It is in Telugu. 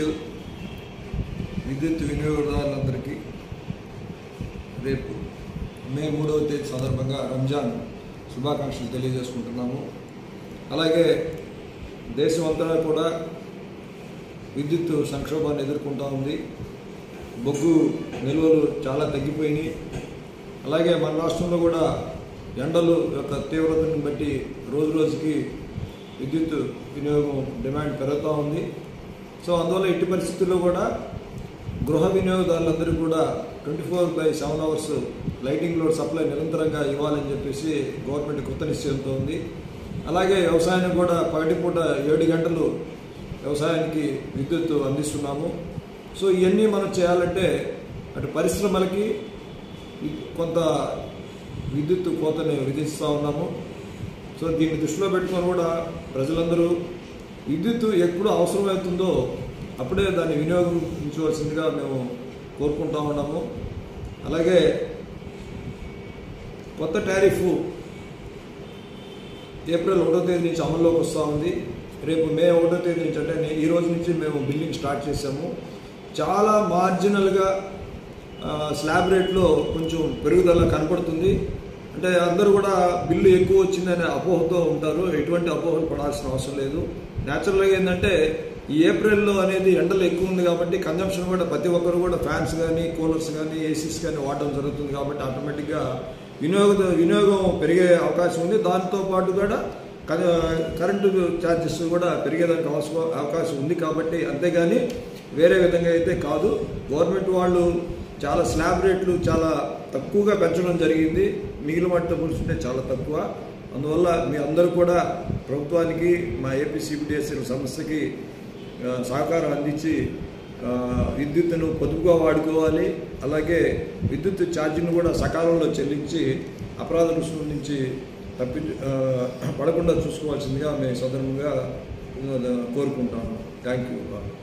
ఐఓసీఎల్ విద్యుత్ వినియోగదారులందరికీ రేపు మే మూడవ తేదీ సందర్భంగా రంజాన్ శుభాకాంక్షలు తెలియజేసుకుంటున్నాము అలాగే దేశం అంతా కూడా విద్యుత్ సంక్షోభాన్ని ఎదుర్కొంటూ ఉంది బొగ్గు నిల్వలు చాలా తగ్గిపోయినాయి అలాగే మన రాష్ట్రంలో కూడా ఎండలు యొక్క తీవ్రతను బట్టి రోజు రోజుకి విద్యుత్ వినియోగం డిమాండ్ పెరుగుతూ ఉంది సో అందువల్ల ఎట్టి పరిస్థితుల్లో కూడా గృహ వినియోగదారులందరూ కూడా twenty four by seven hours lighting load supply నిరంతరంగా ఇవ్వాలని చెప్పేసి గవర్నమెంట్ కృత నిశ్చయంతో ఉంది అలాగే వ్యవసాయానికి కూడా పగటిపూట ఏడు గంటలు వ్యవసాయానికి విద్యుత్ అందిస్తున్నాము సో ఇవన్నీ మనం చేయాలంటే అటు పరిశ్రమలకి కొంత విద్యుత్ కోతని విధిస్తూ ఉన్నాము సో దీన్ని దృష్టిలో పెట్టుకొని కూడా ప్రజలందరూ విద్యుత్ ఎప్పుడు అవసరమవుతుందో అప్పుడే దాన్ని వినియోగించవలసిందిగా మేము కోరుకుంటా ఉన్నాము అలాగే కొత్త టారిఫ్ ఏప్రిల్ ఒకటో తేదీ నుంచి అమల్లోకి వస్తూ ఉంది రేపు మే ఒకటో తేదీ నుంచి అంటే నే- ఈ రోజు నుంచి మేము బిల్లింగ్ స్టార్ట్ చేసాము చాలా మార్జినల్గా స్లాబ్ రేట్లో కొంచెం పెరుగుదల కనపడుతుంది అంటే అందరూ కూడా బిల్లు ఎక్కువ వచ్చిందనే అపోహతో ఉంటారు ఎటువంటి అపోహలు పడాల్సిన అవసరం లేదు న్యాచురల్గా ఏంటంటే ఈ ఏప్రిల్లో అనేది ఎండలు ఎక్కువ ఉంది కాబట్టి కన్జంప్షన్ కూడా ప్రతి ఒక్కరు కూడా ఫ్యాన్స్ కానీ కూలర్స్ కానీ ఏసీస్ కానీ వాడడం జరుగుతుంది కాబట్టి ఆటోమేటిక్గా వినియోగ వినియోగం పెరిగే అవకాశం ఉంది దాంతో పాటు కూడా క- కరెంటు ఛార్జెస్ కూడా పెరిగేదానికి అవసరం అవకాశం ఉంది కాబట్టి అంతేగాని వేరే విధంగా అయితే కాదు గవర్నమెంట్ వాళ్ళు చాలా స్లాబ్ రేట్లు చాలా తక్కువగా పెంచడం జరిగింది మిగిలిన వాటితో పోల్చుకుంటే చాలా తక్కువ అందువల్ల మీ అందరూ కూడా ప్రభుత్వానికి మా ఏపీ సిబిడిఎస్ఎల్ సంస్థకి ఆ, సహకారం అందించి ఆ, విద్యుత్తును పొదుపుగా వాడుకోవాలి అలాగే విద్యుత్ ఛార్జీని కూడా సకాలంలో చెల్లించి అపరాధ రుసుము నుంచి తప్పి ఆ, పడకుండా చూసుకోవాల్సిందిగా మేము సదనంగా కోరుకుంటాము థ్యాంక్ యూ